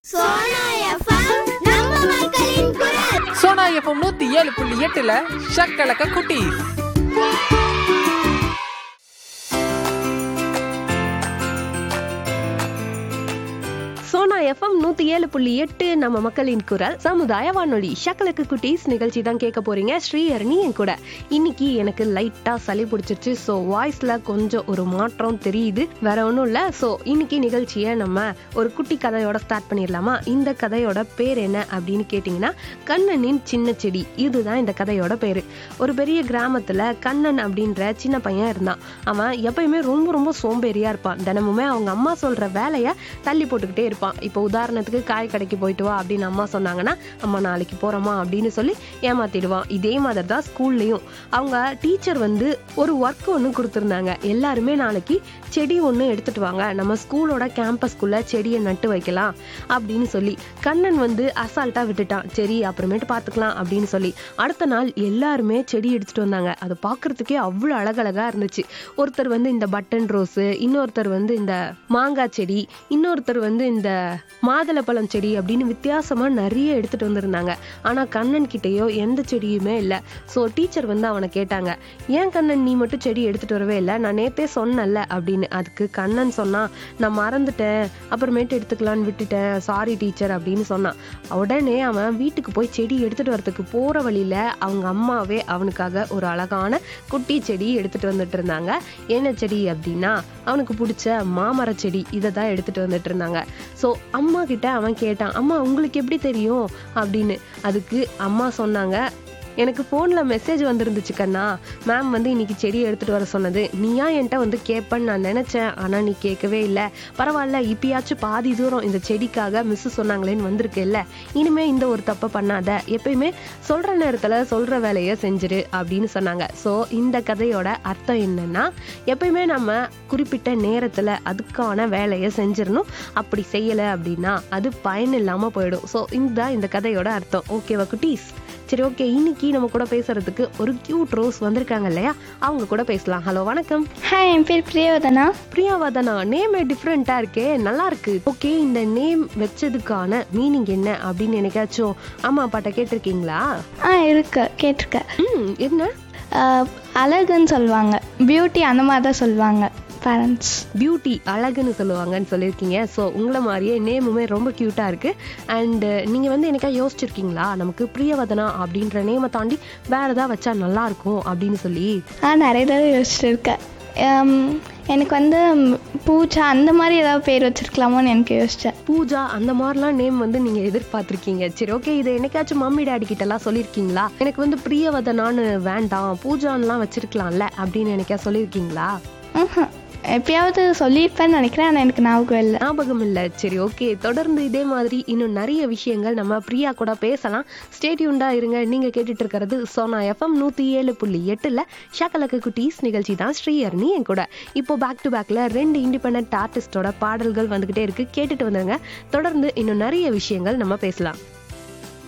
Sona FM நம்ம மக்களின் குரல் சோனா எஃப்எம் நூத்தி ஏழு புள்ளி எட்டுல ஷக்கலக்க குட்டி சோனா எஃப்எம் நூத்தி ஏழு புள்ளி எட்டு நம்ம மக்களின் குரல் சமுதாய வானொலி ஷக்கலுக்கு குட்டீஸ் நிகழ்ச்சி தான் கேட்க போறீங்க ஸ்ரீஹரணி என் கூட இன்னைக்கு எனக்கு லைட்டா சளி பிடிச்சிருச்சு ஸோ வாய்ஸ்ல கொஞ்சம் ஒரு மாற்றம் தெரியுது வேற ஒன்றும் இல்லை ஸோ இன்னைக்கு நிகழ்ச்சியை நம்ம ஒரு குட்டி கதையோட ஸ்டார்ட் பண்ணிடலாமா இந்த கதையோட பேர் என்ன அப்படின்னு கேட்டிங்கன்னா கண்ணனின் சின்ன செடி இதுதான் இந்த கதையோட பேரு ஒரு பெரிய கிராமத்துல கண்ணன் அப்படின்ற சின்ன பையன் இருந்தான் அவன் எப்பயுமே ரொம்ப ரொம்ப சோம்பேறியா இருப்பான் தினமுமே அவங்க அம்மா சொல்ற வேலையை தள்ளி போட்டுக்கிட்டே இருப்பான் இப்போ உதாரணத்துக்கு காய் கடைக்கு போயிட்டு வா அப்படின்னு அம்மா சொன்னாங்கன்னா அம்மா நாளைக்கு போறோமா அப்படின்னு சொல்லி ஏமாத்திடுவான் இதே மாதிரி தான் ஸ்கூல்லையும் அவங்க டீச்சர் வந்து ஒரு ஒர்க் ஒன்று கொடுத்துருந்தாங்க எல்லாருமே நாளைக்கு செடி ஒன்று எடுத்துட்டு வாங்க நம்ம ஸ்கூலோட கேம்பஸ்குள்ள செடியை நட்டு வைக்கலாம் அப்படின்னு சொல்லி கண்ணன் வந்து அசால்ட்டா விட்டுட்டான் சரி அப்புறமேட்டு பார்த்துக்கலாம் அப்படின்னு சொல்லி அடுத்த நாள் எல்லாருமே செடி எடுத்துட்டு வந்தாங்க அது பார்க்கறதுக்கே அவ்வளோ அழகழகா இருந்துச்சு ஒருத்தர் வந்து இந்த பட்டன் ரோஸு இன்னொருத்தர் வந்து இந்த மாங்காய் செடி இன்னொருத்தர் வந்து இந்த மாதுளப்பழம் செடி அப்படின்னு வித்தியாசமா நிறைய எடுத்துட்டு வந்திருந்தாங்க ஆனா கண்ணன் கிட்டேயோ எந்த செடியுமே இல்லை ஸோ டீச்சர் வந்து அவனை கேட்டாங்க ஏன் கண்ணன் நீ மட்டும் செடி எடுத்துட்டு வரவே இல்லை நான் நேத்தே சொன்னேன்ல அப்படின்னு அதுக்கு கண்ணன் சொன்னா நான் மறந்துட்டேன் அப்புறமேட்டு எடுத்துக்கலான்னு விட்டுட்டேன் சாரி டீச்சர் அப்படின்னு சொன்னான் உடனே அவன் வீட்டுக்கு போய் செடி எடுத்துட்டு வரதுக்கு போற வழியில அவங்க அம்மாவே அவனுக்காக ஒரு அழகான குட்டி செடி எடுத்துட்டு வந்துட்டு இருந்தாங்க என்ன செடி அப்படின்னா அவனுக்கு பிடிச்ச மாமர செடி இதை தான் எடுத்துட்டு வந்துட்டு இருந்தாங்க ஸோ அம்மா கிட்ட அவன் கேட்டான் அம்மா உங்களுக்கு எப்படி தெரியும் அப்படின்னு அதுக்கு அம்மா சொன்னாங்க எனக்கு ஃபோனில் மெசேஜ் வந்திருந்துச்சு கண்ணா மேம் வந்து இன்னைக்கு செடி எடுத்துகிட்டு வர சொன்னது நீயா என்கிட்ட வந்து கேட்பேன்னு நான் நினச்சேன் ஆனால் நீ கேட்கவே இல்லை பரவாயில்ல இப்பயாச்சும் பாதி தூரம் இந்த செடிக்காக மிஸ் சொன்னாங்களேன்னு வந்திருக்கேல்ல இனிமே இந்த ஒரு தப்பை பண்ணாத எப்பயுமே சொல்கிற நேரத்தில் சொல்கிற வேலையை செஞ்சிரு அப்படின்னு சொன்னாங்க ஸோ இந்த கதையோட அர்த்தம் என்னன்னா எப்பயுமே நம்ம குறிப்பிட்ட நேரத்தில் அதுக்கான வேலையை செஞ்சிடணும் அப்படி செய்யலை அப்படின்னா அது பயன் இல்லாமல் போயிடும் ஸோ இந்த இந்த கதையோட அர்த்தம் ஓகேவா குட்டீஸ் சரி ஓகே இன்னைக்கு நம்ம கூட பேசுறதுக்கு ஒரு கியூட் ரோஸ் வந்திருக்காங்க இல்லையா அவங்க கூட பேசலாம் ஹலோ வணக்கம் ஹாய் என் பேர் பிரியவதனா பிரியாவதனா நேமே டிஃப்ரெண்டா இருக்கே நல்லா இருக்கு ஓகே இந்த நேம் வச்சதுக்கான மீனிங் என்ன அப்படின்னு எனக்காச்சும் அம்மா அப்பாட்ட கேட்டிருக்கீங்களா ஆ இருக்கு கேட்டிருக்கேன் ம் என்ன அஹ், அழகுன்னு சொல்லுவாங்க பியூட்டி அந்த மாதிரி தான் சொல்லுவாங்க பேரண்ட்ஸ் பியூட்டி அழகுன்னு சொல்லுவாங்கன்னு சொல்லியிருக்கீங்க ஸோ உங்களை மாதிரியே நேமுமே ரொம்ப க்யூட்டாக இருக்குது அண்டு நீங்கள் வந்து எனக்கா யோசிச்சிருக்கீங்களா நமக்கு பிரியவதனா அப்படின்ற நேமை தாண்டி வேற ஏதாவது வச்சா நல்லா இருக்கும் அப்படின்னு சொல்லி ஆ நிறைய தடவை யோசிச்சுட்டு இருக்கேன் ஹம், எனக்கு வந்து ம், பூஜா அந்த மாதிரி ஏதாவது பேர் வச்சிருக்கலாமோன்னு எனக்கு யோசித்தேன் பூஜா அந்த மாதிரிலாம் நேம் வந்து நீங்கள் எதிர்பார்த்துருக்கீங்க சரி ஓகே இதை என்னைக்காச்சும் மம்மி டேடி கிட்டலாம் சொல்லியிருக்கீங்களா எனக்கு வந்து பிரியவதனான்னு வேண்டாம் பூஜான்லாம் வச்சிருக்கலாம்ல அப்படின்னு எனக்கா சொல்லியிருக்கீங்களா எப்பயாவது சொல்லியிருப்பேன்னு நினைக்கிறேன் ஆனால் எனக்கு ஞாபகம் இல்லை ஞாபகம் இல்லை சரி ஓகே தொடர்ந்து இதே மாதிரி இன்னும் நிறைய விஷயங்கள் நம்ம பிரியா கூட பேசலாம் ஸ்டேட்யூண்டா இருங்க நீங்க கேட்டுட்டு இருக்கிறது சோனா எஃப்எம் நூத்தி ஏழு புள்ளி எட்டுல ஷக்கலக்கு குட்டீஸ் நிகழ்ச்சி தான் ஸ்ரீஹர்னி என் கூட இப்போ பேக் டு பேக்ல ரெண்டு இண்டிபெண்ட் ஆர்டிஸ்டோட பாடல்கள் வந்துகிட்டே இருக்கு கேட்டுட்டு வந்துருங்க தொடர்ந்து இன்னும் நிறைய விஷயங்கள் நம்ம பேசலாம்